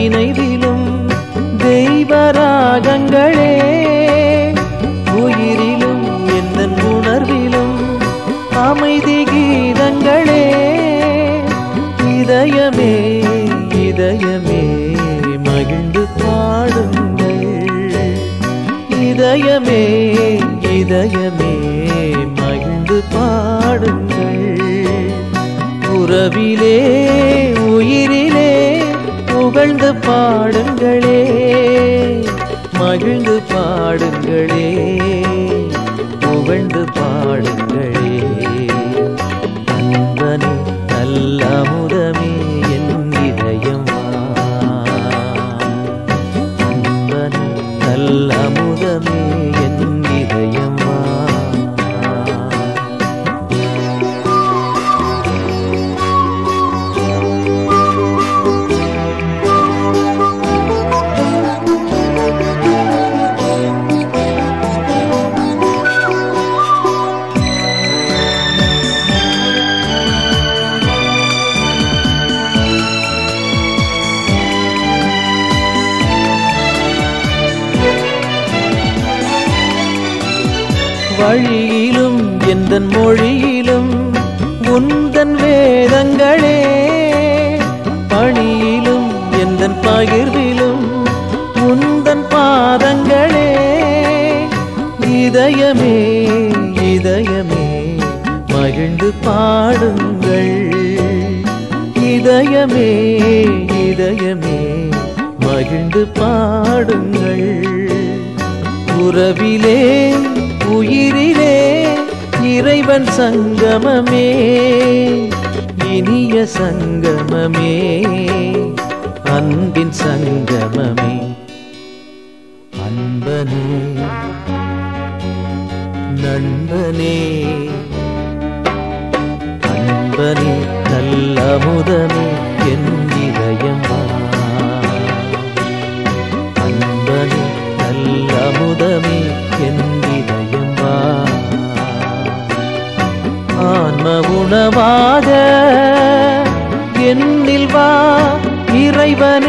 நினைவிலும் தெய்வராகங்களே உயிரிலும் எந்த உணர்விலும் அமைதி கீதங்களே இதயமே இதயமே மகிழ்ந்து பாடுங்கள் இதயமே இதயமே மகிழ்ந்து பாடுங்கள் உறவிலே உயிரிலே புகழ்ந்து பாடுங்களே மகிழ்ந்து பாடுங்களே புகழ்ந்து பாடுங்களே அன்பனே நல்ல அமுதமே என் இதயம் வா. அன்பனே நல்ல அமுதமே என் இதயம் வா. வழியிலும் எந்த மொழியிலும் உந்தன் வேதங்களே பணியிலும் எந்த பகிர்விலும் உந்தன் பாதங்களே இதயமே இதயமே மகிழ்ந்து பாடுங்கள் இதயமே இதயமே மகிழ்ந்து பாடுங்கள் உறவிலே உயிரிலே இறைவன் சங்கமமே இனிய சங்கமமே அன்பின் சங்கமமே அன்பனே நண்பனே அன்பனே நல்ல அமுதமே என் இதயம் வா. அன்பனே நல்ல அமுதமே என் இதயம் வா ஆன்ம உணவாக என்னில் வா இறைவனே